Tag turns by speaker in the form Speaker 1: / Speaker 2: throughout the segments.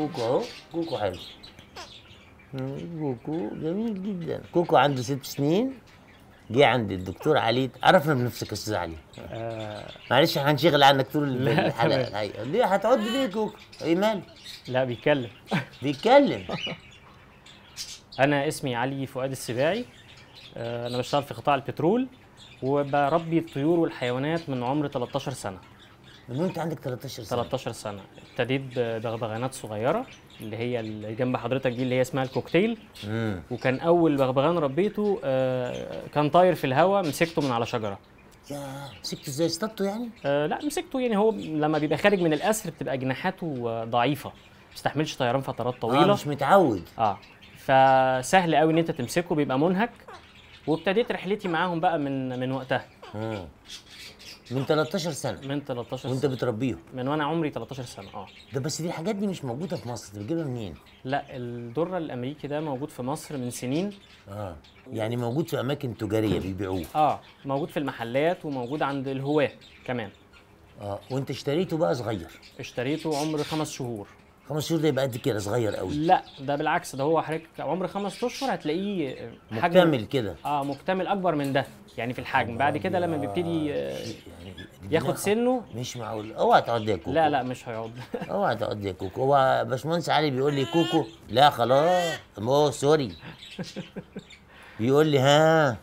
Speaker 1: كوكو اهو كوكو حلو مم، كوكو جميل جدا كوكو عنده ست سنين جه عند الدكتور علي عرفنا بنفسك يا استاذ علي
Speaker 2: آه
Speaker 1: معلش هنشغل عنك طول
Speaker 2: لا،
Speaker 1: الحلقه
Speaker 2: تمام.
Speaker 1: الحقيقه ليه هتقعد ليه كوكو ايه مال
Speaker 2: لا بيتكلم
Speaker 1: بيتكلم
Speaker 2: انا اسمي علي فؤاد السباعي آه انا بشتغل في قطاع البترول وبربي الطيور والحيوانات من عمر 13 سنه
Speaker 1: من وانت عندك 13 سنه
Speaker 2: 13 سنه ابتديت ببغبغانات صغيره اللي هي اللي جنب حضرتك دي اللي هي اسمها الكوكتيل
Speaker 1: امم
Speaker 2: وكان اول بغبغان ربيته آه كان طاير في الهواء مسكته من على شجره
Speaker 1: يا مسكته ازاي اصطادته يعني
Speaker 2: آه لا مسكته يعني هو لما بيبقى خارج من الاسر بتبقى جناحاته آه، ضعيفه ما بيستحملش طيران فترات
Speaker 1: آه
Speaker 2: طويله
Speaker 1: مش متعود
Speaker 2: اه فسهل قوي ان انت تمسكه بيبقى منهك وابتديت رحلتي معاهم بقى من من وقتها
Speaker 1: مم. من 13 سنه
Speaker 2: من 13
Speaker 1: وانت
Speaker 2: سنه
Speaker 1: بتربيهم
Speaker 2: من وانا عمري 13 سنه اه
Speaker 1: ده بس دي الحاجات دي مش موجوده في مصر انت بتجيبها منين
Speaker 2: لا الدره الامريكي ده موجود في مصر من سنين
Speaker 1: اه يعني موجود في اماكن تجاريه بيبيعوه
Speaker 2: اه موجود في المحلات وموجود عند الهواة كمان
Speaker 1: اه وانت اشتريته بقى صغير
Speaker 2: اشتريته عمر خمس شهور
Speaker 1: خمس شهور ده يبقى قد كده صغير قوي
Speaker 2: لا ده بالعكس ده هو حضرتك عمر خمس اشهر هتلاقيه حجم
Speaker 1: مكتمل كده
Speaker 2: اه مكتمل اكبر من ده يعني في الحجم بعد كده لما بيبتدي آه،
Speaker 1: يعني
Speaker 2: ياخد
Speaker 1: لا،
Speaker 2: سنه
Speaker 1: مش معقول اوعى تقعد يا كوكو
Speaker 2: لا لا مش هيقعد
Speaker 1: اوعى تقعد يا كوكو هو باشمهندس علي بيقول لي كوكو لا خلاص هو سوري بيقول لي ها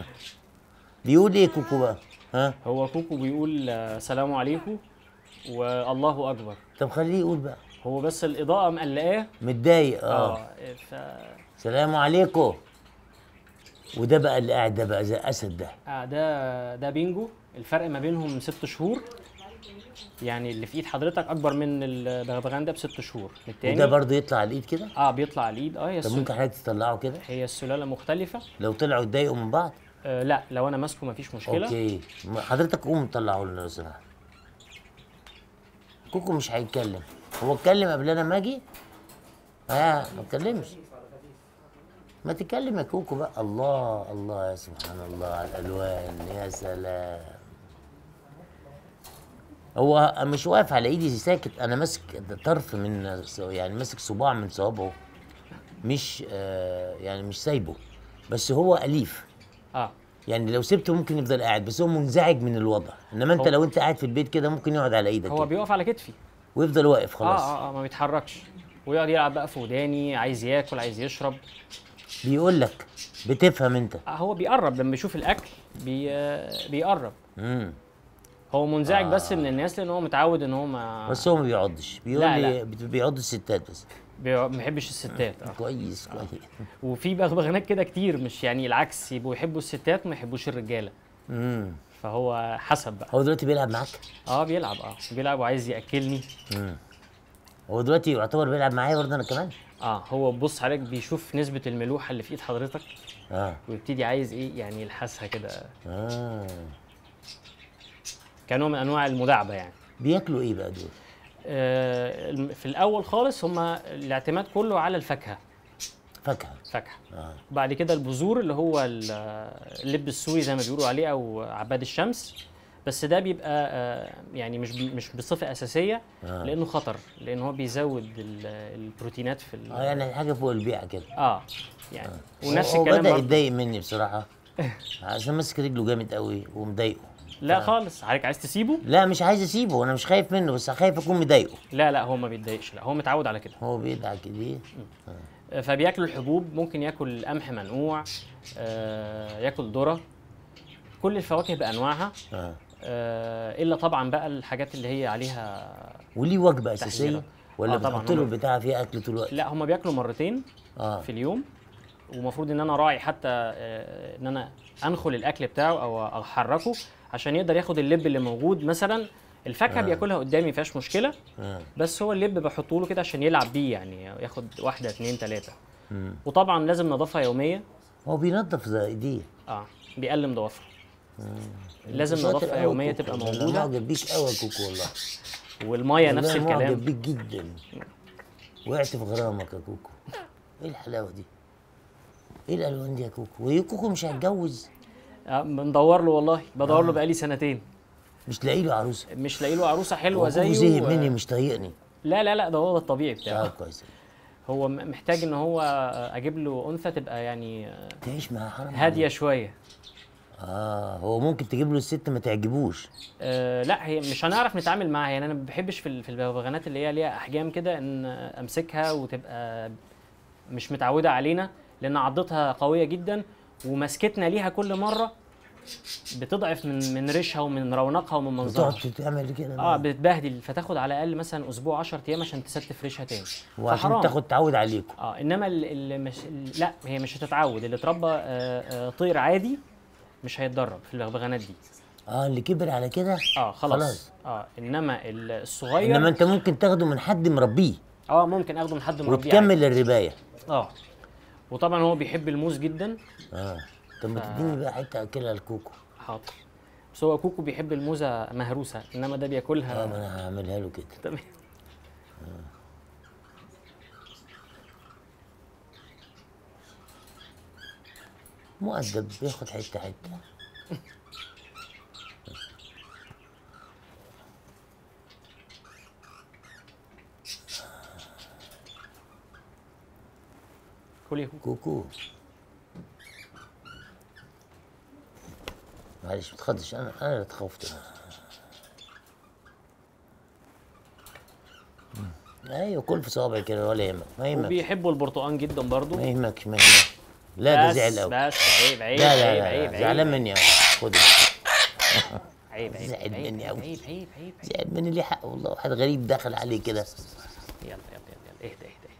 Speaker 1: بيقول ايه كوكو بقى ها
Speaker 2: هو كوكو بيقول آه، سلام عليكم والله اكبر
Speaker 1: طب خليه يقول بقى
Speaker 2: هو بس الاضاءه مقلقاه
Speaker 1: متضايق اه
Speaker 2: اه ف
Speaker 1: سلام عليكم وده بقى اللي قاعد ده بقى زي اسد ده
Speaker 2: آه ده ده بينجو الفرق ما بينهم ست شهور يعني اللي في ايد حضرتك اكبر من البغبغان ده بست شهور التاني
Speaker 1: وده برضه يطلع على الايد كده
Speaker 2: اه بيطلع على الايد اه هي
Speaker 1: طب
Speaker 2: السل...
Speaker 1: ممكن حضرتك تطلعه كده
Speaker 2: هي السلاله مختلفه
Speaker 1: لو طلعوا يتضايقوا من بعض
Speaker 2: آه لا لو انا ماسكه مفيش مشكله
Speaker 1: اوكي ما- حضرتك قوم طلعه لنا لو سمحت كوكو مش هيتكلم هو اتكلم قبل انا ما اجي ها ما اتكلمش ما تتكلم يا كوكو بقى الله الله يا سبحان الله على الالوان يا سلام هو مش واقف على ايدي ساكت انا ماسك طرف من يعني ماسك صباع من صوابعه مش آه يعني مش سايبه بس هو اليف
Speaker 2: اه
Speaker 1: يعني لو سبته ممكن يفضل قاعد بس هو منزعج من الوضع انما انت
Speaker 2: هو-
Speaker 1: لو انت قاعد في البيت كده ممكن يقعد على ايدك
Speaker 2: هو
Speaker 1: كده
Speaker 2: بيقف على كتفي
Speaker 1: ويفضل واقف خلاص
Speaker 2: اه اه اه ما بيتحركش ويقعد يلعب بقى في وداني عايز ياكل عايز يشرب
Speaker 1: بيقول لك بتفهم انت
Speaker 2: آه هو بيقرب لما بيشوف الاكل بي آه بيقرب
Speaker 1: امم
Speaker 2: هو منزعج
Speaker 1: آه.
Speaker 2: بس من الناس لان هو متعود ان هو ما
Speaker 1: بس هو ما بيقعدش بيقول
Speaker 2: لا،
Speaker 1: لي
Speaker 2: لا.
Speaker 1: بت- بيقعد الستات بس
Speaker 2: بي- ما بيحبش الستات اه
Speaker 1: كويس كويس
Speaker 2: وفي بغبغانات كده كتير مش يعني العكس يبقوا يحبوا الستات وما يحبوش الرجاله
Speaker 1: امم
Speaker 2: فهو حسب بقى
Speaker 1: هو دلوقتي بيلعب معاك
Speaker 2: اه بيلعب اه بيلعب وعايز ياكلني
Speaker 1: هو دلوقتي يعتبر بيلعب معايا برضه انا كمان
Speaker 2: اه هو بص عليك بيشوف نسبه الملوحه اللي في ايد حضرتك
Speaker 1: اه
Speaker 2: ويبتدي عايز ايه يعني يلحسها كده
Speaker 1: اه
Speaker 2: كنوع من انواع المداعبه يعني
Speaker 1: بياكلوا ايه بقى دول
Speaker 2: آه الم- في الاول خالص هم الاعتماد كله على الفاكهه
Speaker 1: فاكهه
Speaker 2: فاكهه
Speaker 1: اه
Speaker 2: بعد كده البذور اللي هو ال- اللب السوري زي ما بيقولوا عليه او عباد الشمس بس ده بيبقى آه، يعني مش بي- مش بصفه اساسيه
Speaker 1: آه.
Speaker 2: لانه خطر لان هو بيزود ال- البروتينات في ال-
Speaker 1: اه يعني حاجه فوق البيعه كده
Speaker 2: اه يعني ونفس
Speaker 1: هو
Speaker 2: الكلام
Speaker 1: بدا
Speaker 2: برضه.
Speaker 1: يتضايق مني بصراحه عشان ماسك رجله جامد قوي ومضايقه
Speaker 2: لا خالص حضرتك عايز تسيبه
Speaker 1: لا مش عايز اسيبه انا مش خايف منه بس خايف اكون مضايقه
Speaker 2: لا لا هو ما بيتضايقش لا هو متعود على كده
Speaker 1: هو بيدعك كده
Speaker 2: آه، فبياكل الحبوب ممكن ياكل قمح منقوع آه، ياكل ذره كل الفواكه بانواعها
Speaker 1: اه
Speaker 2: آه، الا طبعا بقى الحاجات اللي هي عليها
Speaker 1: وليه وجبه اساسيه
Speaker 2: تحذيرات.
Speaker 1: ولا
Speaker 2: آه، طبعاً
Speaker 1: بتحط له
Speaker 2: هو-
Speaker 1: البتاع فيها اكل طول الوقت
Speaker 2: لا هم بياكلوا مرتين
Speaker 1: اه
Speaker 2: في اليوم ومفروض ان انا راعي حتى آه، ان انا انخل الاكل بتاعه او احركه عشان يقدر ياخد اللب اللي موجود مثلا الفاكهه بياكلها قدامي ما فيهاش مشكله
Speaker 1: اه
Speaker 2: بس هو اللب بحطه له كده عشان يلعب بيه يعني ياخد واحده اتنين تلاته
Speaker 1: مم.
Speaker 2: وطبعا لازم نظافه يوميه
Speaker 1: هو بينظف زي ايديه
Speaker 2: اه بيقلم ضوافره لازم
Speaker 1: شاطر
Speaker 2: نظافه
Speaker 1: أوي
Speaker 2: يوميه
Speaker 1: كوكو.
Speaker 2: تبقى
Speaker 1: ده أنا
Speaker 2: موجوده
Speaker 1: معجب بيك قوي يا كوكو والله
Speaker 2: والميه نفس
Speaker 1: والله معجب
Speaker 2: الكلام
Speaker 1: بيك جدا وقعت في غرامك يا كوكو ايه الحلاوه دي ايه الالوان دي يا كوكو وهي كوكو مش هيتجوز
Speaker 2: آه بندور له والله بدور له بقالي سنتين
Speaker 1: مش لاقي له عروسه
Speaker 2: مش لاقي له عروسه
Speaker 1: هو
Speaker 2: حلوه
Speaker 1: كوكو
Speaker 2: زيه
Speaker 1: زهق
Speaker 2: و-
Speaker 1: مني مش طايقني
Speaker 2: لا لا لا ده هو ده الطبيعي
Speaker 1: اه
Speaker 2: بتاعه
Speaker 1: كويس
Speaker 2: هو م- محتاج ان هو اجيب له انثى تبقى يعني
Speaker 1: تعيش مع حرام
Speaker 2: هاديه شويه
Speaker 1: اه هو ممكن تجيب له الست ما تعجبوش
Speaker 2: أه لا هي مش هنعرف نتعامل معاها يعني انا ما بحبش في ال- في البغبغانات اللي هي ليها احجام كده ان امسكها وتبقى مش متعوده علينا لان عضتها قويه جدا ومسكتنا ليها كل مره بتضعف من من ريشها ومن رونقها ومن منظرها
Speaker 1: بتقعد تعمل كده
Speaker 2: اه
Speaker 1: بقى.
Speaker 2: بتبهدل فتاخد على الاقل مثلا اسبوع 10 ايام عشان تستف ريشها تاني
Speaker 1: وعشان
Speaker 2: فحرام.
Speaker 1: تاخد تعود عليكم
Speaker 2: اه انما اللي مش ال- لا هي مش هتتعود اللي اتربى آه آه طير عادي مش هيتدرب في البغبغانات دي
Speaker 1: اه اللي كبر على كده
Speaker 2: اه خلاص,
Speaker 1: خلاص.
Speaker 2: اه انما ال- الصغير
Speaker 1: انما انت ممكن تاخده من حد مربيه
Speaker 2: اه ممكن اخده من حد مربيه عادي.
Speaker 1: وتكمل الربايه
Speaker 2: اه وطبعا هو بيحب الموز جدا
Speaker 1: اه طب ما تديني بقى حته اكلها الكوكو
Speaker 2: حاضر بس هو كوكو بيحب الموزه مهروسه انما ده بياكلها
Speaker 1: اه ما انا هعملها له كده
Speaker 2: تمام
Speaker 1: مؤدب بياخد حته حته
Speaker 2: كل يا كوكو
Speaker 1: كوكو معلش ما تخضش انا انا اللي اتخوفت مم. ايوه كل في صوابعي كده ولا يهمك ما يهمك
Speaker 2: وبيحبوا البرتقال جدا برضو
Speaker 1: ما يهمكش ما يهمكش لا ده
Speaker 2: بس
Speaker 1: زعل قوي
Speaker 2: بس عيب عيب
Speaker 1: لا لا
Speaker 2: عيب
Speaker 1: لا,
Speaker 2: عيب
Speaker 1: لا زعلان مني قوي خد
Speaker 2: عيب عيب
Speaker 1: زعل
Speaker 2: عيب
Speaker 1: مني
Speaker 2: عيب
Speaker 1: أوي.
Speaker 2: عيب عيب عيب عيب
Speaker 1: زعل مني ليه حق والله واحد غريب دخل عليه كده
Speaker 2: يلا يلا يلا يلا اهدى اهدى اهدى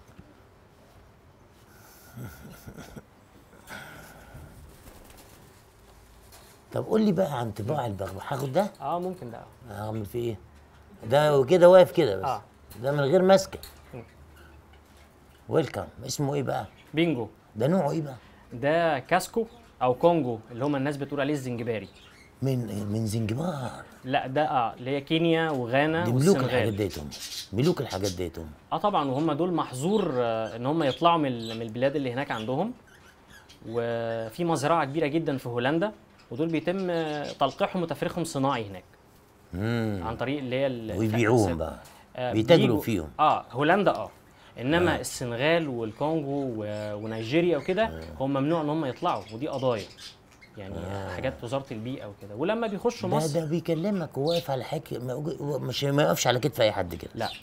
Speaker 1: طب قول لي بقى عن طباع البغبغاء هاخد ده
Speaker 2: اه ممكن ده
Speaker 1: هعمل فيه ايه ده كده واقف كده بس
Speaker 2: آه.
Speaker 1: ده من غير ماسكه
Speaker 2: مم.
Speaker 1: ويلكم اسمه ايه بقى
Speaker 2: بينجو
Speaker 1: ده نوعه ايه بقى
Speaker 2: ده كاسكو او كونجو اللي هم الناس بتقول عليه الزنجباري
Speaker 1: من من زنجبار
Speaker 2: لا ده اه اللي هي كينيا وغانا
Speaker 1: دي ملوك الحاجات
Speaker 2: والسنغال
Speaker 1: ديتهم ملوك الحاجات ديتهم
Speaker 2: اه طبعا وهم دول محظور آه، ان هم يطلعوا من ال- من البلاد اللي هناك عندهم وفي مزرعه كبيره جدا في هولندا ودول بيتم آه، تلقيحهم وتفريخهم صناعي هناك
Speaker 1: امم
Speaker 2: عن طريق اللي هي ال-
Speaker 1: ويبيعوهم
Speaker 2: الس-
Speaker 1: بقى
Speaker 2: آه،
Speaker 1: بيتاجروا
Speaker 2: بيجوا-
Speaker 1: فيهم
Speaker 2: اه هولندا اه انما آه. السنغال والكونغو و- ونيجيريا وكده
Speaker 1: آه.
Speaker 2: هم ممنوع ان هم يطلعوا ودي قضايا يعني آه. حاجات وزاره البيئه وكده ولما بيخشوا
Speaker 1: ده
Speaker 2: مصر
Speaker 1: ده بيكلمك وواقف على حك ما- مش ما يقفش على كتف اي حد كده
Speaker 2: لا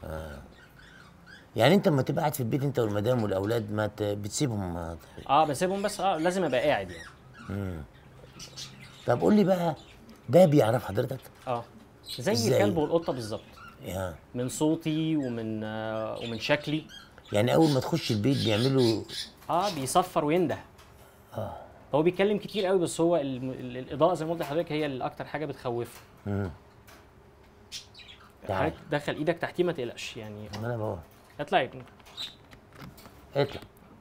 Speaker 1: يعني انت لما تبقى قاعد في البيت انت والمدام والاولاد ما ت- بتسيبهم ما-
Speaker 2: اه بسيبهم بس اه لازم ابقى قاعد يعني
Speaker 1: طب قول لي بقى ده بيعرف حضرتك
Speaker 2: اه زي
Speaker 1: إزاي؟
Speaker 2: الكلب والقطه بالظبط
Speaker 1: يا
Speaker 2: من صوتي ومن آه ومن شكلي
Speaker 1: يعني اول ما تخش البيت بيعملوا
Speaker 2: اه بيصفر وينده
Speaker 1: اه
Speaker 2: هو بيتكلم كتير قوي بس هو ال- ال- الاضاءه زي ما قلت لحضرتك هي اللي اكتر حاجه بتخوفه
Speaker 1: امم تعال.
Speaker 2: حضرتك دخل ايدك تحتيه ما تقلقش يعني
Speaker 1: ما انا بقول
Speaker 2: اطلع يا ابني
Speaker 1: اطلع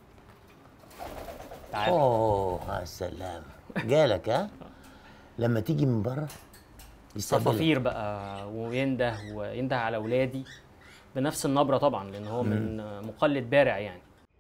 Speaker 2: تعال
Speaker 1: اوه يا سلام جالك ها لما تيجي من بره يستقبلك
Speaker 2: صفافير بقى وينده وينده على اولادي بنفس النبره طبعا لان هو من مقلد بارع يعني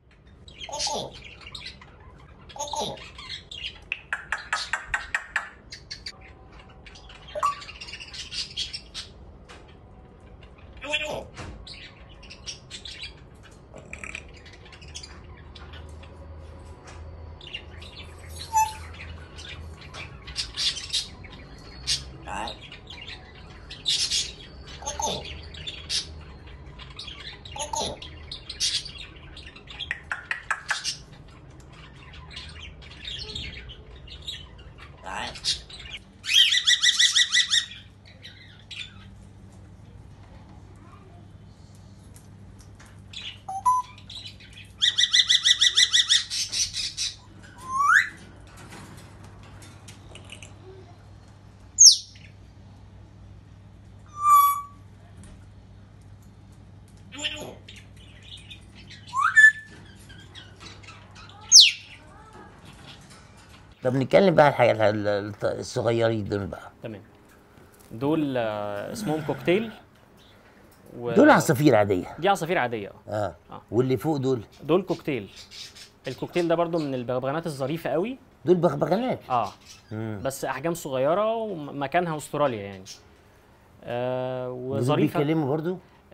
Speaker 1: طب نتكلم بقى على الحاجة ال- ال- الصغيرين دول بقى
Speaker 2: تمام دول آه، اسمهم كوكتيل و...
Speaker 1: دول عصافير عادية
Speaker 2: دي عصافير عاديه اه
Speaker 1: اه
Speaker 2: آه.
Speaker 1: واللي فوق دول
Speaker 2: دول كوكتيل الكوكتيل ده برضو من البغبغانات الظريفه قوي
Speaker 1: دول بغبغانات
Speaker 2: اه
Speaker 1: مم.
Speaker 2: بس احجام صغيره ومكانها استراليا يعني آه
Speaker 1: دول
Speaker 2: وظريفه
Speaker 1: بيتكلموا برضو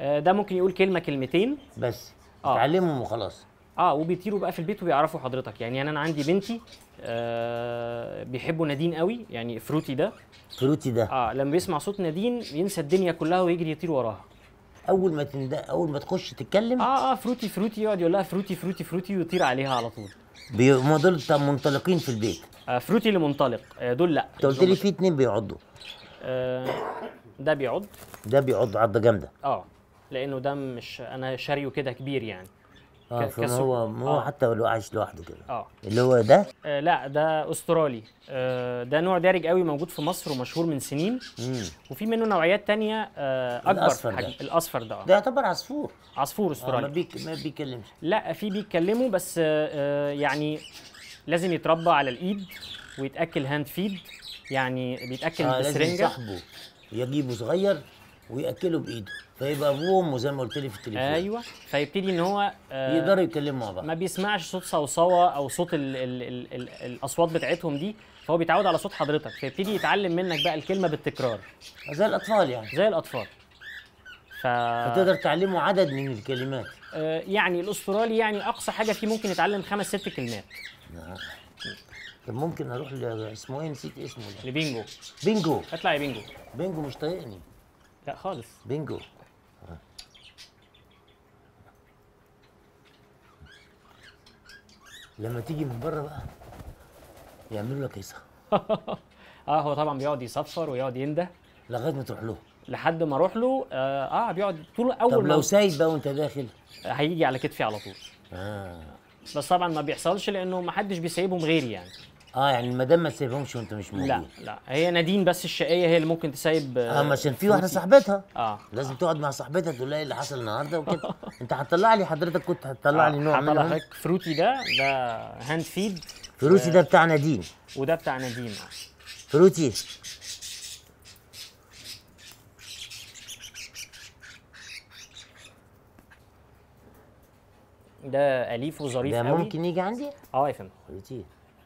Speaker 2: آه، ده ممكن يقول كلمه كلمتين
Speaker 1: بس
Speaker 2: آه.
Speaker 1: تعلمهم وخلاص
Speaker 2: اه وبيطيروا بقى في البيت وبيعرفوا حضرتك يعني انا عندي بنتي آه بيحبوا نادين قوي يعني فروتي ده
Speaker 1: فروتي ده
Speaker 2: اه لما بيسمع صوت نادين ينسى الدنيا كلها ويجري يطير وراها
Speaker 1: اول ما تند... اول ما تخش تتكلم
Speaker 2: اه اه فروتي فروتي يقعد يقول لها فروتي فروتي فروتي ويطير عليها على طول
Speaker 1: بي... هم دول بتاع منطلقين في البيت
Speaker 2: آه فروتي اللي منطلق آه دول لا
Speaker 1: انت قلت لي في اتنين بيعضوا
Speaker 2: آه ده بيعض
Speaker 1: ده بيعض عضه جامده
Speaker 2: اه لانه ده مش انا شاريه كده كبير يعني
Speaker 1: اه
Speaker 2: ك-
Speaker 1: فما
Speaker 2: كسو-
Speaker 1: هو ما هو
Speaker 2: آه.
Speaker 1: حتى لو عايش لوحده كده
Speaker 2: اه
Speaker 1: اللي هو ده
Speaker 2: آه، لا ده استرالي آه ده نوع دارج قوي موجود في مصر ومشهور من سنين
Speaker 1: مم.
Speaker 2: وفي منه نوعيات تانية آه اكبر
Speaker 1: الأصفر
Speaker 2: في
Speaker 1: ده.
Speaker 2: الحجم الاصفر ده آه.
Speaker 1: ده يعتبر عصفور
Speaker 2: عصفور
Speaker 1: آه ما,
Speaker 2: استرالي
Speaker 1: بيك... ما بيتكلمش
Speaker 2: لا في بيتكلموا بس آه آه، يعني لازم يتربى على الايد ويتاكل هاند فيد يعني بيتاكل
Speaker 1: آه لازم
Speaker 2: بسرنجه
Speaker 1: صاحبه يجيبه صغير وياكله بايده فيبقى ابوه وامه زي ما قلت لي في التليفون
Speaker 2: ايوه فيبتدي ان هو آه
Speaker 1: يقدروا يتكلموا مع بعض
Speaker 2: ما بيسمعش صوت صوصوه او صوت ال ال ال ال الاصوات بتاعتهم دي فهو بيتعود على صوت حضرتك فيبتدي يتعلم منك بقى الكلمه بالتكرار
Speaker 1: زي الاطفال يعني
Speaker 2: زي الاطفال ف
Speaker 1: فتقدر تعلمه عدد من الكلمات
Speaker 2: آه، يعني الاسترالي يعني اقصى حاجه فيه ممكن يتعلم خمس ست كلمات
Speaker 1: طب ممكن اروح ل... اسمه ايه نسيت اسمه ده
Speaker 2: لبينجو
Speaker 1: بينجو
Speaker 2: اطلع يا بينجو
Speaker 1: بينجو مش طايقني
Speaker 2: لا خالص
Speaker 1: بينجو آه. لما تيجي من بره بقى يعملوا لك هيصه
Speaker 2: اه هو طبعا بيقعد يصفر ويقعد ينده
Speaker 1: لغايه ما تروح له
Speaker 2: لحد ما اروح له اه, آه بيقعد طول اول
Speaker 1: طب
Speaker 2: ما
Speaker 1: لو سايب بقى وانت داخل
Speaker 2: هيجي على كتفي على طول
Speaker 1: اه
Speaker 2: بس طبعا ما بيحصلش لانه ما حدش بيسيبهم غيري يعني
Speaker 1: اه يعني المدام ما تسيبهمش وانت مش موجود
Speaker 2: لا لا هي نادين بس الشقيه هي اللي ممكن تسيب
Speaker 1: اه عشان في واحده صاحبتها
Speaker 2: اه
Speaker 1: لازم تقعد مع صاحبتها تقول لها ايه اللي حصل النهارده وكده انت هتطلع لي حضرتك كنت هتطلع لي نوع
Speaker 2: هطلع
Speaker 1: منهم
Speaker 2: لحضرتك فروتي ده ده هاند فيد
Speaker 1: فروتي ده بتاع نادين
Speaker 2: وده بتاع نادين آه.
Speaker 1: فروتي
Speaker 2: ده اليف وظريف
Speaker 1: ده
Speaker 2: قوي
Speaker 1: ممكن يجي عندي
Speaker 2: اه يا فندم
Speaker 1: فروتي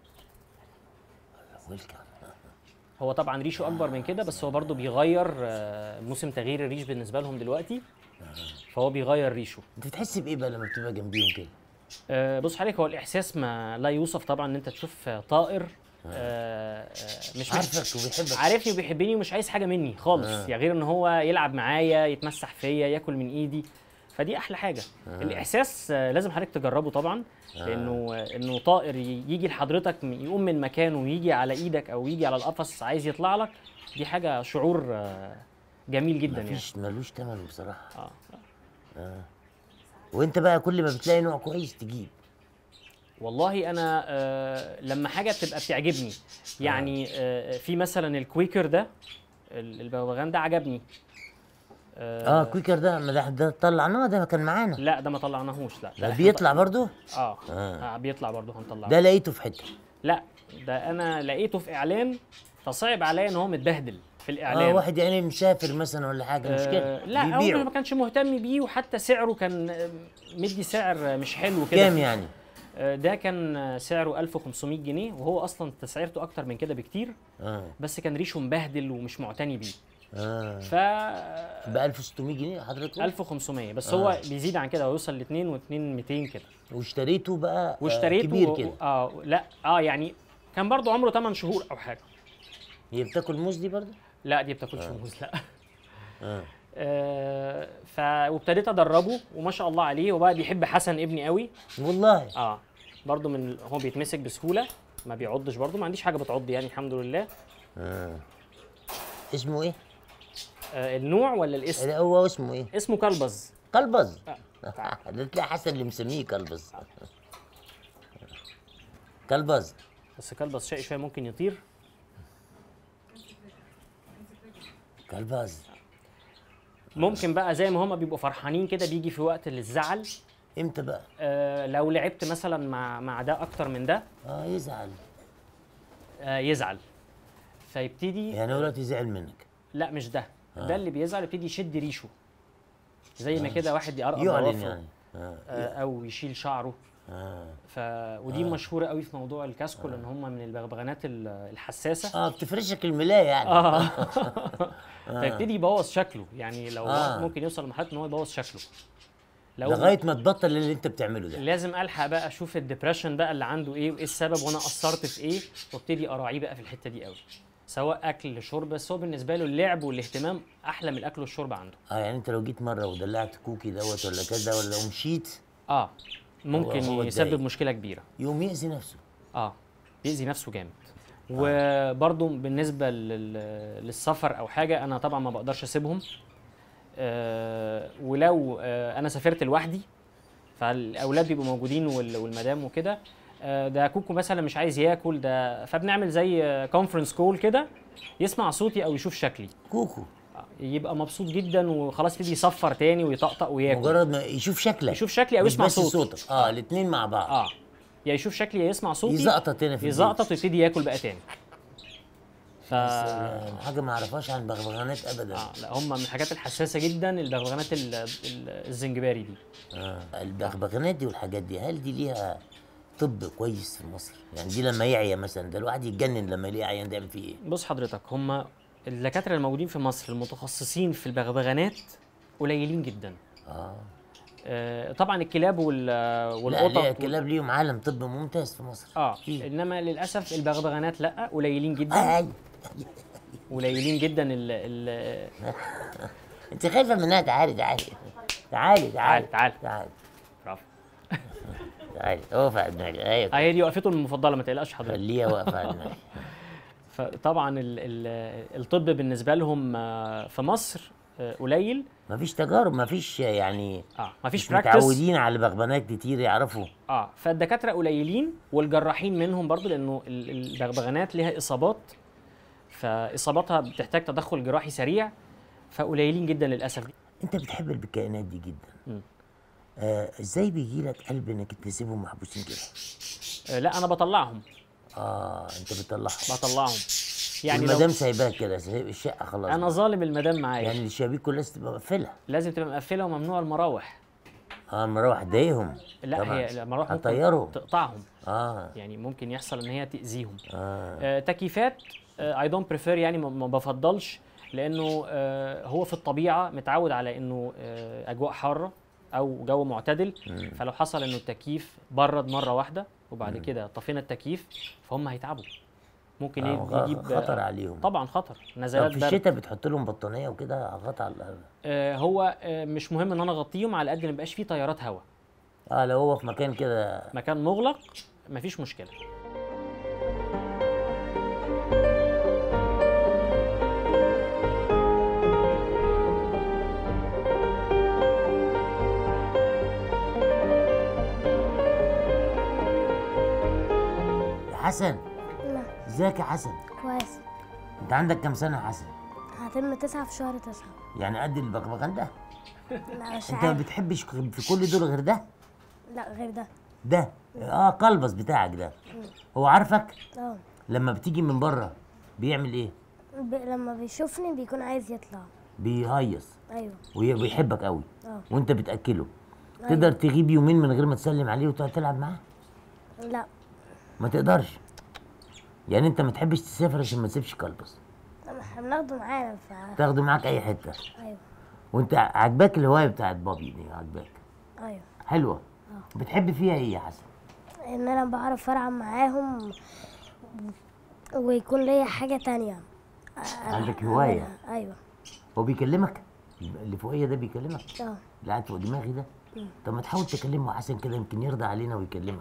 Speaker 1: ويلكم
Speaker 2: هو طبعا ريشه اكبر من كده بس هو برضو بيغير آه، موسم تغيير الريش بالنسبه لهم دلوقتي فهو بيغير ريشه
Speaker 1: انت بتحس بايه بقى لما بتبقى جنبيهم كده
Speaker 2: آه، بص حضرتك هو الاحساس ما لا يوصف طبعا ان انت تشوف آه، طائر آه، آه، مش
Speaker 1: عارفك وبيحبك
Speaker 2: عارفني وبيحبني ومش عايز حاجه مني خالص
Speaker 1: آه.
Speaker 2: يعني غير ان هو يلعب معايا يتمسح فيا ياكل من ايدي فدي احلى حاجه آه. الاحساس آه، لازم حضرتك تجربه طبعا لانه آه. انه طائر ي- يجي لحضرتك م- يقوم من مكانه ويجي على ايدك او يجي على القفص عايز يطلع لك دي حاجه شعور آه، جميل جدا يعني
Speaker 1: مفيش ملوش تمن بصراحه
Speaker 2: اه
Speaker 1: وانت بقى كل ما بتلاقي نوع كويس تجيب
Speaker 2: والله انا آه لما حاجه بتبقى بتعجبني يعني آه في مثلا الكويكر ده ال- البغبغان ده عجبني
Speaker 1: اه كويكر ده ما ده, ده طلعناه ده كان معانا
Speaker 2: لا ده ما طلعناهوش لا
Speaker 1: ده
Speaker 2: إحنا
Speaker 1: بيطلع برضو
Speaker 2: ط- اه,
Speaker 1: آه.
Speaker 2: آه بيطلع برضه هنطلعه
Speaker 1: ده لقيته في حته
Speaker 2: لا ده انا لقيته في اعلان فصعب عليا ان هو متبهدل في
Speaker 1: اه
Speaker 2: الاعلان
Speaker 1: واحد يعني مسافر مثلا ولا حاجه مش كده
Speaker 2: آه لا هو
Speaker 1: بيبيعه
Speaker 2: ما كانش مهتم بيه وحتى سعره كان آه، مدي سعر آه، مش حلو كده
Speaker 1: كام يعني
Speaker 2: آه، ده كان آه، سعره 1500 جنيه وهو اصلا تسعيرته اكتر من كده بكتير
Speaker 1: اه
Speaker 2: بس كان ريشه مبهدل ومش معتني بيه
Speaker 1: اه
Speaker 2: ف
Speaker 1: ب 1600 جنيه حضرتك قلت؟
Speaker 2: 1500 بس هو بيزيد عن كده هو يوصل ل 2 و2 200 كده
Speaker 1: واشتريته بقى آه،
Speaker 2: واشتريته
Speaker 1: كبير كده
Speaker 2: اه لا اه يعني كان برضو عمره 8 شهور او حاجه
Speaker 1: هي بتاكل موز دي برضه
Speaker 2: لا دي بتاكلش موز لا
Speaker 1: اه
Speaker 2: آه ف وابتديت ادربه وما شاء الله عليه وبقى بيحب حسن ابني قوي
Speaker 1: والله
Speaker 2: اه برضو من هو بيتمسك بسهوله ما بيعضش برضو ما عنديش حاجه بتعض يعني الحمد لله
Speaker 1: اه اسمه ايه؟
Speaker 2: آه النوع ولا الاسم
Speaker 1: لا، هو اسمه ايه؟
Speaker 2: اسمه كلبز
Speaker 1: كلبز
Speaker 2: آه.
Speaker 1: ده تلاقي حسن اللي مسميه كلبز كلبز
Speaker 2: بس كلبز شقي شويه ممكن يطير
Speaker 1: كلبز
Speaker 2: ممكن بقى زي ما هما بيبقوا فرحانين كده بيجي في وقت للزعل
Speaker 1: امتى بقى؟
Speaker 2: آه لو لعبت مثلا مع مع ده اكتر من ده
Speaker 1: اه يزعل
Speaker 2: آه يزعل فيبتدي
Speaker 1: يعني هو دلوقتي زعل منك
Speaker 2: لا مش ده ده اللي بيزعل يبتدي يشد ريشه زي ما كده واحد يقرقب
Speaker 1: يعلن
Speaker 2: ضوافره
Speaker 1: يعني اه
Speaker 2: آه او يشيل شعره
Speaker 1: اه
Speaker 2: ف ودي مشهوره قوي في موضوع الكاسكو لان هم من البغبغانات ال- الحساسه
Speaker 1: اه بتفرشك الملايه يعني
Speaker 2: اه فيبتدي يبوظ شكله يعني لو
Speaker 1: آه.
Speaker 2: ممكن يوصل لمرحله ان هو يبوظ شكله لو
Speaker 1: لغايه ما تبطل اللي انت بتعمله ده
Speaker 2: لازم الحق بقى اشوف الدبريشن بقى اللي عنده ايه وايه السبب وانا قصرت في ايه وابتدي اراعيه بقى في الحته دي قوي سواء اكل شرب بس هو بالنسبه له اللعب والاهتمام احلى من الاكل والشرب عنده
Speaker 1: اه يعني انت لو جيت مره ودلعت كوكي دوت ولا كذا ولا ومشيت
Speaker 2: اه ممكن
Speaker 1: هو
Speaker 2: يسبب
Speaker 1: اتضايق.
Speaker 2: مشكله كبيره
Speaker 1: يقوم يأذي نفسه
Speaker 2: اه بيأذي نفسه جامد وبرضه بالنسبه لل... للسفر او حاجه انا طبعا ما بقدرش اسيبهم آه ولو آه انا سافرت لوحدي فالاولاد بيبقوا موجودين وال... والمدام وكده آه ده كوكو مثلا مش عايز ياكل ده فبنعمل زي كونفرنس كول كده يسمع صوتي او يشوف شكلي
Speaker 1: كوكو
Speaker 2: آه، يبقى مبسوط جدا وخلاص يبتدي يصفر تاني ويطقطق وياكل
Speaker 1: مجرد ما يشوف شكلك
Speaker 2: يشوف شكلي او
Speaker 1: مش
Speaker 2: يسمع
Speaker 1: بس
Speaker 2: صوتي
Speaker 1: صوتك اه الاثنين مع بعض
Speaker 2: اه يا يشوف شكلي يا يسمع صوتي
Speaker 1: يزقطط هنا في
Speaker 2: يزقطط
Speaker 1: البيت.
Speaker 2: ويبتدي ياكل بقى تاني ف
Speaker 1: سلام، حاجه ما اعرفهاش عن بغبغانات ابدا
Speaker 2: آه لا هم من الحاجات الحساسه جدا البغبغانات ال- ال- الزنجباري دي
Speaker 1: آه. البغبغانات دي والحاجات دي هل دي ليها طب كويس في مصر يعني دي لما يعيا مثلا ده الواحد يتجنن لما يلاقي عيان ده يعمل فيه ايه
Speaker 2: بص حضرتك هم الدكاتره الموجودين في مصر المتخصصين في البغبغانات قليلين جدا
Speaker 1: اه
Speaker 2: آه طبعا الكلاب وال
Speaker 1: لا
Speaker 2: والقطط
Speaker 1: ليه
Speaker 2: وال-
Speaker 1: الكلاب ليهم عالم طب ممتاز في مصر
Speaker 2: اه
Speaker 1: أكيد.
Speaker 2: انما للاسف البغبغانات لا قليلين جدا
Speaker 1: آه. أي.
Speaker 2: قليلين جدا ال ال
Speaker 1: انت خايفه منها تعالي تعالي تعالي تعالي
Speaker 2: تعال، تعال.
Speaker 1: تعالي
Speaker 2: برافو
Speaker 1: تعالي اقف على دماغي ايوه
Speaker 2: آه، هي دي وقفته المفضله ما تقلقش حضرتك
Speaker 1: خليها واقفه على دماغي
Speaker 2: فطبعا ال ال الطب بالنسبه لهم آه، في مصر آه، قليل
Speaker 1: مفيش تجارب مفيش يعني
Speaker 2: اه مفيش
Speaker 1: مش
Speaker 2: براكتس
Speaker 1: متعودين على بغبغانات كتير يعرفوا
Speaker 2: اه فالدكاتره قليلين والجراحين منهم برضو لانه ال- البغبغانات ليها اصابات فاصاباتها بتحتاج تدخل جراحي سريع فقليلين جدا للاسف
Speaker 1: انت بتحب الكائنات دي جدا
Speaker 2: مم.
Speaker 1: آه ازاي بيجي لك قلب انك تسيبهم محبوسين كده
Speaker 2: آه لا انا بطلعهم
Speaker 1: اه انت بتطلعهم
Speaker 2: بطلعهم يعني
Speaker 1: المدام
Speaker 2: لو
Speaker 1: سايباك كده سايب الشقه خلاص
Speaker 2: انا ظالم المدام معايا
Speaker 1: يعني الشبابيك كلها تبقى مقفله
Speaker 2: لازم تبقى مقفله وممنوع المراوح
Speaker 1: اه المراوح تضايقهم
Speaker 2: لا
Speaker 1: طبعاً.
Speaker 2: هي المراوح ممكن
Speaker 1: هتطيرهم
Speaker 2: تقطعهم
Speaker 1: اه
Speaker 2: يعني ممكن يحصل ان هي تاذيهم
Speaker 1: اه
Speaker 2: آه، تكييفات اي دونت بريفير يعني ما- ما بفضلش لانه آه، هو في الطبيعه متعود على انه آه، اجواء حاره او جو معتدل فلو حصل انه التكييف برد مره واحده وبعد كده طفينا التكييف فهم هيتعبوا ممكن
Speaker 1: آه،
Speaker 2: يد-
Speaker 1: غ-
Speaker 2: يجيب
Speaker 1: خطر عليهم
Speaker 2: طبعا خطر
Speaker 1: طب
Speaker 2: نزلات
Speaker 1: في
Speaker 2: برد
Speaker 1: الشتاء بتحط لهم بطانيه وكده غطا على الأرض.
Speaker 2: آه، هو آه، مش مهم ان انا اغطيهم على قد ما يبقاش فيه تيارات هواء
Speaker 1: اه لو هو في مكان كده
Speaker 2: مكان مغلق مفيش مشكله
Speaker 1: يا حسن
Speaker 3: لا
Speaker 1: ازيك يا حسن
Speaker 3: كويس
Speaker 1: انت عندك كام سنه يا حسن
Speaker 3: هتم تسعة في شهر تسعة
Speaker 1: يعني قد البغبغان ده
Speaker 3: لا مش
Speaker 1: انت ما
Speaker 3: عارف
Speaker 1: بتحبش في كل دول غير ده
Speaker 3: لا غير ده
Speaker 1: ده اه قلبس بتاعك ده هو عارفك
Speaker 3: اه
Speaker 1: لما بتيجي من بره بيعمل ايه
Speaker 3: ب... لما بيشوفني بيكون عايز يطلع
Speaker 1: بيهيص
Speaker 3: ايوه
Speaker 1: وبيحبك قوي
Speaker 3: اه
Speaker 1: وانت بتاكله تقدر تغيب يومين من غير ما تسلم عليه وتقعد تلعب معاه
Speaker 3: لا
Speaker 1: ما تقدرش يعني انت ما تحبش تسافر عشان ما تسيبش قلبس
Speaker 3: أنا- احنا بناخده معانا ف
Speaker 1: تاخده معاك اي حته
Speaker 3: ايوه
Speaker 1: وانت عاجباك الهوايه بتاعت بابي دي عاجباك
Speaker 3: ايوه
Speaker 1: حلوه بتحب فيها ايه يا حسن
Speaker 3: ان انا بعرف العب معاهم ويكون ليا حاجة تانية
Speaker 1: عندك هوايه
Speaker 3: أعملها. ايوه
Speaker 1: هو بيكلمك اللي فوقيه ده بيكلمك
Speaker 3: اه
Speaker 1: اللي قاعد فوق دماغي ده طب ما تحاول تكلمه حسن كده يمكن يرضى علينا ويكلمك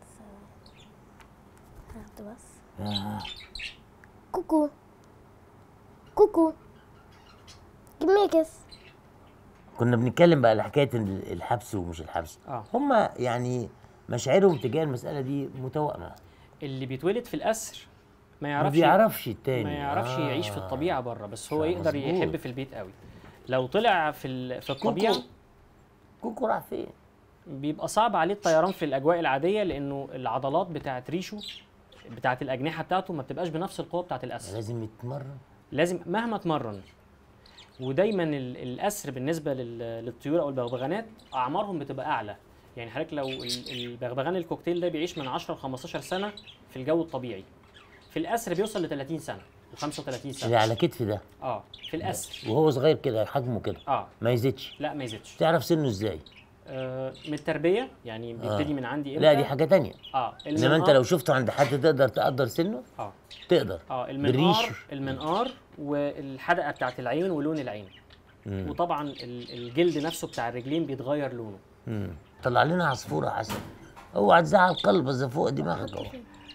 Speaker 3: هاخده بس
Speaker 1: آه.
Speaker 3: كوكو كوكو give me a kiss
Speaker 1: كنا بنتكلم بقى على حكايه ال- الحبس ومش الحبس
Speaker 2: اه
Speaker 1: هم يعني مشاعرهم تجاه المساله دي متوائمه
Speaker 2: اللي بيتولد في الاسر ما
Speaker 1: ما
Speaker 2: يعرفش
Speaker 1: بيعرفش التاني
Speaker 2: ما يعرفش
Speaker 1: آه.
Speaker 2: يعيش في الطبيعه بره بس هو يقدر
Speaker 1: مظبوط.
Speaker 2: يحب في البيت قوي لو طلع في ال- في الطبيعه
Speaker 1: كوكو راح فين
Speaker 2: بيبقى صعب عليه الطيران في الاجواء العاديه لانه العضلات بتاعه ريشه بتاعه الاجنحه بتاعته ما بتبقاش بنفس القوه بتاعه الاسر
Speaker 1: لازم يتمرن
Speaker 2: لازم مهما اتمرن ودايما ال- الاسر بالنسبه لل- للطيور او البغبغانات اعمارهم بتبقى اعلى يعني حضرتك لو ال- البغبغان الكوكتيل ده بيعيش من 10 ل 15 سنه في الجو الطبيعي في الاسر بيوصل ل 30 سنه و 35
Speaker 1: اللي
Speaker 2: سنه
Speaker 1: على كتفي ده
Speaker 2: اه في الاسر
Speaker 1: وهو صغير كده حجمه كده
Speaker 2: اه
Speaker 1: ما يزيدش
Speaker 2: لا ما يزيدش
Speaker 1: تعرف سنه ازاي
Speaker 2: آه من التربيه يعني بيبتدي
Speaker 1: آه.
Speaker 2: من عندي
Speaker 1: لا
Speaker 2: إمتى؟
Speaker 1: دي حاجه تانية
Speaker 2: اه
Speaker 1: انما انت
Speaker 2: المنقار-
Speaker 1: لو شفته عند حد تقدر تقدر سنه
Speaker 2: اه
Speaker 1: تقدر
Speaker 2: اه
Speaker 1: بالريش
Speaker 2: المنقار المنقار والحدقه بتاعت العين ولون العين
Speaker 1: مم.
Speaker 2: وطبعا ال- الجلد نفسه بتاع الرجلين بيتغير لونه
Speaker 1: مم. طلع لنا عصفوره حسن اوعى تزعل قلب زي فوق دماغك اهو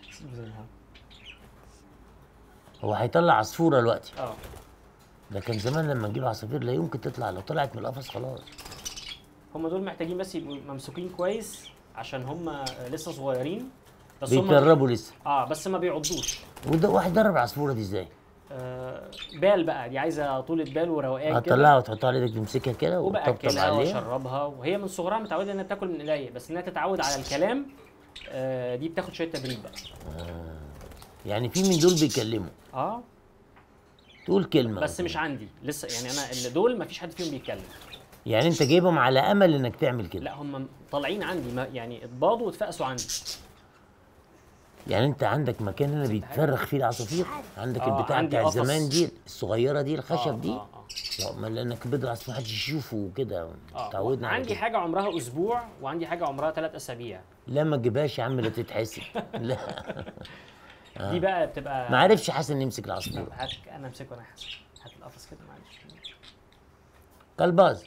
Speaker 1: هو هيطلع عصفوره دلوقتي
Speaker 2: اه
Speaker 1: ده كان زمان لما نجيب عصافير لا يمكن تطلع لو طلعت من القفص خلاص
Speaker 2: هم دول محتاجين بس يبقوا ممسوكين كويس عشان هم لسه صغيرين بس هم
Speaker 1: بيتدربوا لسه
Speaker 2: اه بس ما بيعضوش
Speaker 1: وده واحد درب العصفوره دي ازاي؟
Speaker 2: آه بال بقى دي عايزه طولة بال وروقان
Speaker 1: هتطلعها
Speaker 2: كده
Speaker 1: وتحطها على ايدك تمسكها كده وتطبطب
Speaker 2: وباكلها
Speaker 1: عليها
Speaker 2: واشربها وهي من صغرها متعوده انها بتاكل من ايديا بس انها تتعود على الكلام آه دي بتاخد شويه تدريب بقى
Speaker 1: يعني في من دول بيكلموا
Speaker 2: اه
Speaker 1: تقول كلمه
Speaker 2: بس مش عندي لسه يعني انا اللي دول ما فيش حد فيهم بيتكلم
Speaker 1: يعني انت جايبهم على امل انك تعمل كده
Speaker 2: لا هم طالعين عندي ما يعني اتباضوا واتفقسوا عندي
Speaker 1: يعني انت عندك مكان هنا بيتفرخ فيه العصافير عندك
Speaker 2: آه،
Speaker 1: البتاع
Speaker 2: عندي
Speaker 1: بتاع
Speaker 2: قفص.
Speaker 1: زمان دي الصغيره دي
Speaker 2: آه،
Speaker 1: الخشب دي
Speaker 2: اه اه
Speaker 1: لا ما لانك بيض العصفور محدش يشوفه وكده
Speaker 2: اه
Speaker 1: تعودنا على
Speaker 2: عندي
Speaker 1: كده.
Speaker 2: حاجه عمرها اسبوع وعندي حاجه عمرها ثلاث اسابيع
Speaker 1: لا ما تجيبهاش يا عم لا تتحسب لا
Speaker 2: دي بقى بتبقى
Speaker 1: ما عرفش حسن يمسك العصفور
Speaker 2: هات انا امسكه انا حاسس هات القفص كده معلش
Speaker 1: كلباز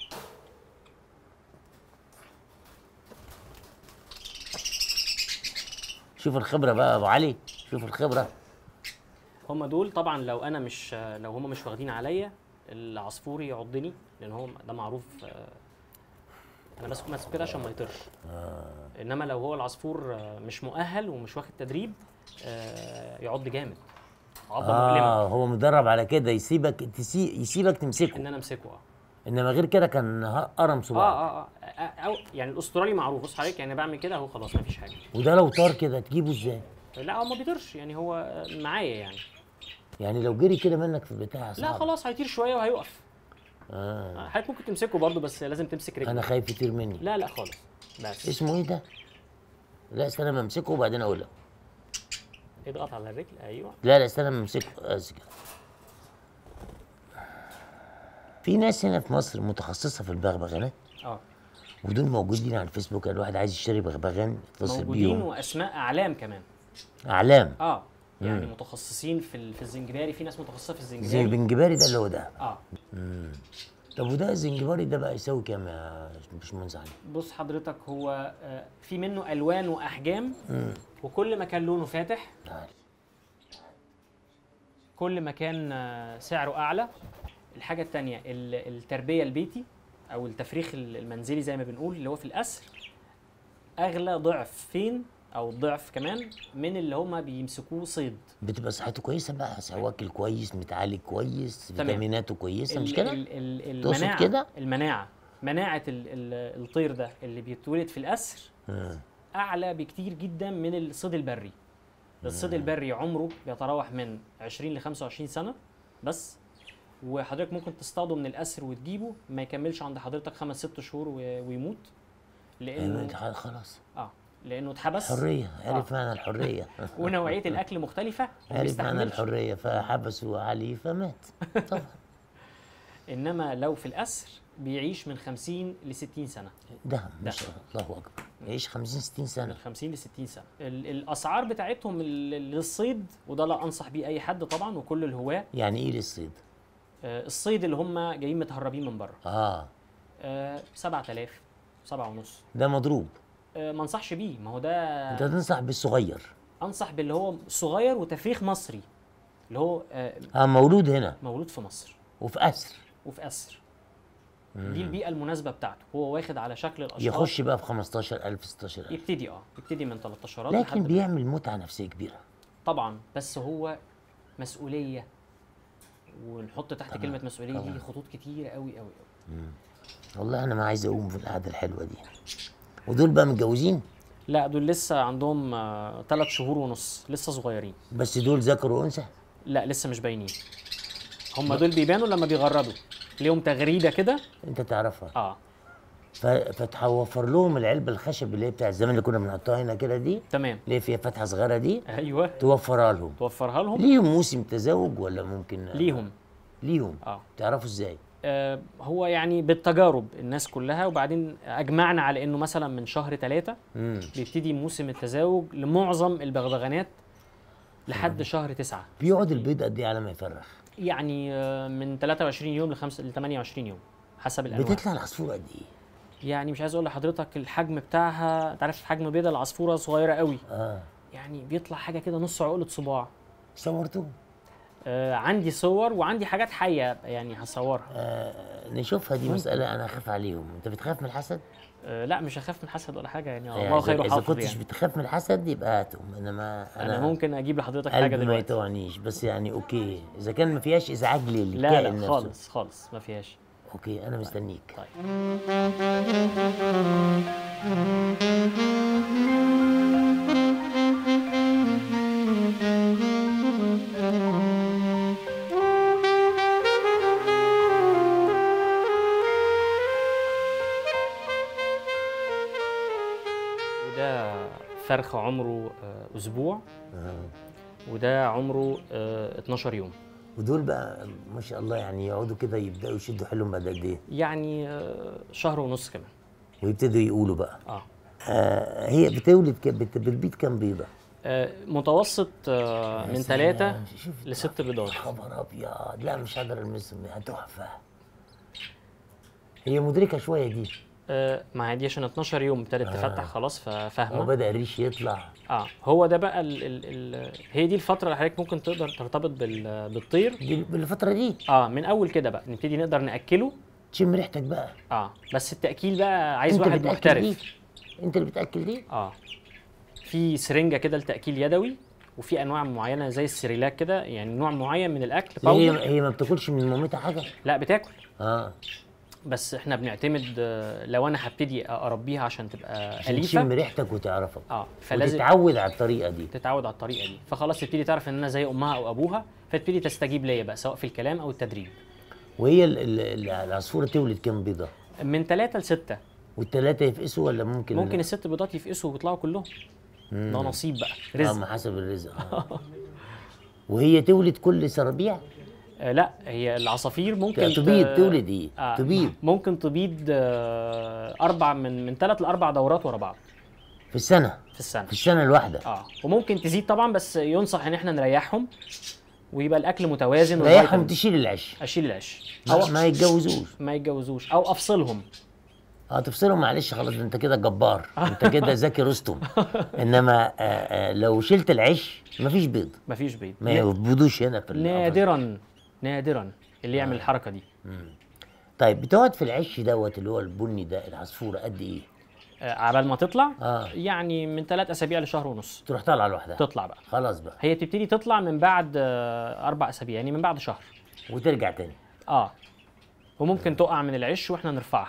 Speaker 1: شوف الخبره بقى يا ابو علي شوف الخبره
Speaker 2: هم دول طبعا لو انا مش لو هم مش واخدين عليا العصفور يعضني لان هو ده معروف آه، انا بس ماسكه كده عشان ما يطيرش انما لو هو العصفور آه، مش مؤهل ومش واخد تدريب آه، يعض جامد عضه مؤلمه
Speaker 1: اه هو مدرب على كده يسيبك تسي... يسيبك تمسكه
Speaker 2: ان انا امسكه اه
Speaker 1: انما غير كده كان ه- قرم
Speaker 2: اه
Speaker 1: صباعك
Speaker 2: اه اه آه، أو يعني الاسترالي معروف بص حضرتك يعني بعمل كده اهو خلاص مفيش حاجه
Speaker 1: وده لو طار كده تجيبه ازاي
Speaker 2: لا هو ما بيطيرش يعني هو آه، معايا يعني
Speaker 1: يعني لو جري كده منك في البتاع
Speaker 2: لا
Speaker 1: صعب.
Speaker 2: خلاص هيطير شويه وهيقف
Speaker 1: آه.
Speaker 2: آه، حضرتك ممكن تمسكه برضه بس لازم تمسك رجله
Speaker 1: انا خايف يطير مني
Speaker 2: لا لا خالص بس
Speaker 1: اسمه ايه ده لا استنى ما امسكه وبعدين اقول لك
Speaker 2: اضغط على الرجل ايوه
Speaker 1: لا لا استنى ما امسكه امسك في ناس هنا في مصر متخصصه في البغبغانات
Speaker 2: اه
Speaker 1: ودول موجودين على الفيسبوك الواحد عايز يشتري بغبغان يتصل
Speaker 2: موجودين
Speaker 1: بيهم
Speaker 2: واسماء اعلام كمان
Speaker 1: اعلام
Speaker 2: اه يعني متخصصين في ال- في الزنجباري في ناس متخصصه في
Speaker 1: زي
Speaker 2: الزنجباري
Speaker 1: البنجباري ده اللي هو ده
Speaker 2: اه
Speaker 1: طب وده الزنجباري ده بقى يساوي كام يا باشمهندس علي؟
Speaker 2: بص حضرتك هو آه، في منه الوان واحجام وكل ما كان لونه فاتح
Speaker 1: تعال.
Speaker 2: كل ما كان آه، سعره اعلى الحاجه التانية ال- التربيه البيتي او التفريخ ال- المنزلي زي ما بنقول اللي هو في الاسر اغلى ضعفين او ضعف كمان من اللي هما بيمسكوه صيد
Speaker 1: بتبقى صحته كويسه بقى واكل كويس متعالج كويس
Speaker 2: تمام.
Speaker 1: فيتاميناته كويسه مش
Speaker 2: ال-
Speaker 1: كده؟
Speaker 2: ال- ال-
Speaker 1: تقصد
Speaker 2: المناعه
Speaker 1: كده؟
Speaker 2: المناعه مناعه ال- ال- الطير ده اللي بيتولد في الاسر
Speaker 1: مم.
Speaker 2: اعلى بكتير جدا من الصيد البري الصيد البري عمره بيتراوح من 20 ل 25 سنه بس وحضرتك ممكن تصطاده من الاسر وتجيبه ما يكملش عند حضرتك خمس ست شهور و- ويموت لانه
Speaker 1: أيوة، خلاص
Speaker 2: اه لانه اتحبس
Speaker 1: حريه عرف معنى الحريه
Speaker 2: ونوعيه الاكل مختلفه
Speaker 1: عرف معنى
Speaker 2: وبيستحملش.
Speaker 1: الحريه فحبسوا علي فمات طبعا
Speaker 2: انما لو في الاسر بيعيش من 50 ل 60 سنه
Speaker 1: ده ما شاء الله الله اكبر يعيش 50 60
Speaker 2: من
Speaker 1: سنه
Speaker 2: 50 ل 60 سنه ال- الاسعار بتاعتهم ال- للصيد وده لا انصح بيه اي حد طبعا وكل الهواه
Speaker 1: يعني ايه للصيد؟
Speaker 2: آه، الصيد اللي هم جايين متهربين من بره
Speaker 1: اه
Speaker 2: آه، 7000 7 ونص
Speaker 1: ده مضروب
Speaker 2: آه، ما انصحش بيه ما هو ده
Speaker 1: انت تنصح بالصغير
Speaker 2: انصح باللي هو صغير وتفريخ مصري اللي هو آه،
Speaker 1: اه مولود هنا
Speaker 2: مولود في مصر
Speaker 1: وفي اسر
Speaker 2: وفي اسر دي البيئه المناسبه بتاعته هو واخد على شكل الاشخاص
Speaker 1: يخش بقى في 15000 16000
Speaker 2: يبتدي اه يبتدي من 13
Speaker 1: لكن بيعمل متعه نفسيه كبيره
Speaker 2: طبعا بس هو مسؤوليه ونحط تحت
Speaker 1: طبعاً،
Speaker 2: كلمه مسؤوليه
Speaker 1: طبعاً.
Speaker 2: دي خطوط كتير قوي قوي قوي
Speaker 1: والله انا ما عايز اقوم في القعده الحلوه دي ودول بقى متجوزين
Speaker 2: لا دول لسه عندهم ثلاث شهور ونص لسه صغيرين
Speaker 1: بس دول ذكر وانثى
Speaker 2: لا لسه مش باينين هم دول بيبانوا لما بيغردوا ليهم تغريده كده
Speaker 1: انت تعرفها
Speaker 2: اه
Speaker 1: ف- فتوفر لهم العلبه الخشب اللي هي بتاع زمان اللي كنا بنحطها هنا كده دي
Speaker 2: تمام
Speaker 1: اللي هي فيها فتحه صغيره دي
Speaker 2: ايوه
Speaker 1: توفرها لهم
Speaker 2: توفرها لهم
Speaker 1: ليهم موسم تزاوج ولا ممكن
Speaker 2: ليهم
Speaker 1: ليهم
Speaker 2: اه
Speaker 1: تعرفوا ازاي
Speaker 2: آه، هو يعني بالتجارب الناس كلها وبعدين اجمعنا على انه مثلا من شهر ثلاثة
Speaker 1: امم
Speaker 2: بيبتدي موسم التزاوج لمعظم البغبغانات لحد شهر تسعة
Speaker 1: بيقعد البيض قد ايه على ما يفرخ
Speaker 2: يعني آه، من 23 يوم ل 5 ل 28 يوم حسب الانواع
Speaker 1: بتطلع العصفوره قد ايه
Speaker 2: يعني مش عايز اقول لحضرتك الحجم بتاعها انت عارف حجم بيضه العصفوره صغيره قوي
Speaker 1: اه
Speaker 2: يعني بيطلع حاجه كده نص عقله صباع
Speaker 1: صورتوه
Speaker 2: آه عندي صور وعندي حاجات حيه يعني هصورها
Speaker 1: آه نشوفها دي مساله انا اخاف عليهم انت بتخاف من الحسد
Speaker 2: آه لا مش هخاف من حسد ولا حاجه يعني
Speaker 1: يعني
Speaker 2: الله خير
Speaker 1: اذا
Speaker 2: حافظ
Speaker 1: كنتش
Speaker 2: يعني
Speaker 1: بتخاف من الحسد يبقى هاتهم انما
Speaker 2: انا ممكن اجيب لحضرتك حاجه
Speaker 1: قلبي ما
Speaker 2: دلوقتي
Speaker 1: يتوعنيش بس يعني اوكي اذا كان ما فيهاش ازعاج لي
Speaker 2: لا
Speaker 1: للكائن
Speaker 2: لا
Speaker 1: نفسه.
Speaker 2: خالص خالص ما فيهاش
Speaker 1: اوكي انا مستنيك
Speaker 2: طيب وده فرخ عمره آه، اسبوع
Speaker 1: آه.
Speaker 2: وده عمره آه، 12 يوم
Speaker 1: ودول بقى ما شاء الله يعني يقعدوا كده يبداوا يشدوا حيلهم بعد قد ايه
Speaker 2: يعني آه، شهر ونص كمان
Speaker 1: ويبتدوا يقولوا بقى
Speaker 2: اه
Speaker 1: آه هي بتولد ك- بت- بتبيض كام بيضه
Speaker 2: آه، متوسط آه، من
Speaker 1: سلام.
Speaker 2: ثلاثة
Speaker 1: شوف
Speaker 2: لست بيضات
Speaker 1: خبر ابيض لا مش هقدر المسهم تحفه هي مدركه شويه دي
Speaker 2: آه، ما هي دي عشان 12 يوم ابتدت
Speaker 1: آه.
Speaker 2: تفتح خلاص
Speaker 1: هو
Speaker 2: ففاهمه
Speaker 1: بدا الريش يطلع
Speaker 2: اه هو ده بقى ال ال ال هي دي الفتره اللي حضرتك ممكن تقدر ترتبط بال بالطير
Speaker 1: دي بالفتره دي
Speaker 2: اه من اول كده بقى نبتدي نقدر ناكله
Speaker 1: تشم ريحتك بقى
Speaker 2: اه بس التاكيل بقى عايز
Speaker 1: انت
Speaker 2: واحد
Speaker 1: بتاكل
Speaker 2: محترف
Speaker 1: دي انت اللي بتاكل دي
Speaker 2: اه في سرنجه كده لتاكيل يدوي وفي انواع معينه زي السريلاك كده يعني نوع معين من الاكل
Speaker 1: هي
Speaker 2: باودر
Speaker 1: هي ما بتاكلش من مامتها حاجه
Speaker 2: لا بتاكل
Speaker 1: اه
Speaker 2: بس احنا بنعتمد آه، لو انا هبتدي اربيها عشان تبقى
Speaker 1: عشان تشم
Speaker 2: اليفه
Speaker 1: ريحتك وتعرفك
Speaker 2: اه فلازم
Speaker 1: وتتعود على الطريقه دي
Speaker 2: تتعود على الطريقه دي فخلاص تبتدي تعرف ان انا زي امها او ابوها فتبتدي تستجيب ليا بقى سواء في الكلام او التدريب
Speaker 1: وهي ال- ال- العصفوره تولد كام بيضه
Speaker 2: من ثلاثة لستة
Speaker 1: والثلاثه يفقسوا ولا ممكن
Speaker 2: ممكن الست بيضات يفقسوا ويطلعوا كلهم ده نصيب بقى
Speaker 1: رزق
Speaker 2: رزق
Speaker 1: حسب الرزق آه. وهي تولد كل سربيع
Speaker 2: آه لا هي العصافير ممكن ت-
Speaker 1: تبيض تولد ايه
Speaker 2: آه
Speaker 1: تبيض
Speaker 2: ممكن تبيض آه اربع من من ثلاث لاربع دورات ورا بعض
Speaker 1: في السنه
Speaker 2: في السنه
Speaker 1: في السنه الواحده
Speaker 2: اه وممكن تزيد طبعا بس ينصح ان احنا نريحهم ويبقى الاكل متوازن
Speaker 1: ريحهم
Speaker 2: والفيتامين.
Speaker 1: تشيل العش
Speaker 2: اشيل العش
Speaker 1: ما, ما يتجوزوش
Speaker 2: ما يتجوزوش او افصلهم
Speaker 1: اه تفصلهم معلش خلاص ده انت كده جبار انت كده زكي رستم انما آه آه لو شلت العش مفيش بيض
Speaker 2: مفيش بيض
Speaker 1: ما يبيضوش هنا في القفص.
Speaker 2: نادرا نادرا اللي يعمل الحركه دي
Speaker 1: طيب بتقعد في العش دوت اللي هو البني ده العصفوره قد ايه؟
Speaker 2: آه، عبال ما تطلع
Speaker 1: اه
Speaker 2: يعني من ثلاث اسابيع لشهر ونص
Speaker 1: تروح طالعه لوحدها
Speaker 2: تطلع بقى
Speaker 1: خلاص بقى
Speaker 2: هي بتبتدي تطلع من بعد آه، اربع اسابيع يعني من بعد شهر
Speaker 1: وترجع تاني
Speaker 2: اه وممكن تقع من العش واحنا نرفعها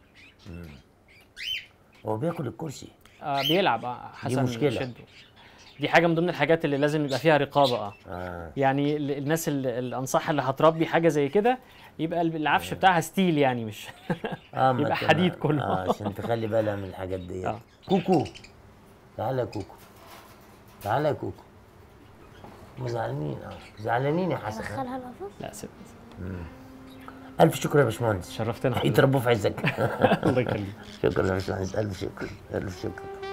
Speaker 1: هو بياكل الكرسي
Speaker 2: آه بيلعب اه حسن
Speaker 1: مشكلة.
Speaker 2: شده. دي حاجه من ضمن الحاجات اللي لازم يبقى فيها رقابه اه
Speaker 1: اه
Speaker 2: يعني ال- الناس ال- الانصاح اللي هتربي حاجه زي كده يبقى ال- العفش بتاعها ستيل يعني مش
Speaker 1: اه ما
Speaker 2: يبقى
Speaker 1: ت-
Speaker 2: حديد
Speaker 1: ما-
Speaker 2: كله.
Speaker 1: اه عشان تخلي بالها من الحاجات دي
Speaker 2: آه.
Speaker 1: كوكو تعالى يا كوكو تعالى يا كوكو هم زعلانين اه زعلانين يا حسن
Speaker 3: ادخلها القفص
Speaker 2: لا ست
Speaker 1: الف شكر يا باشمهندس
Speaker 2: شرفتنا حضرتك.
Speaker 1: يتربوا في عزك
Speaker 2: الله يخليك
Speaker 1: شكرا يا باشمهندس الف شكر الف شكر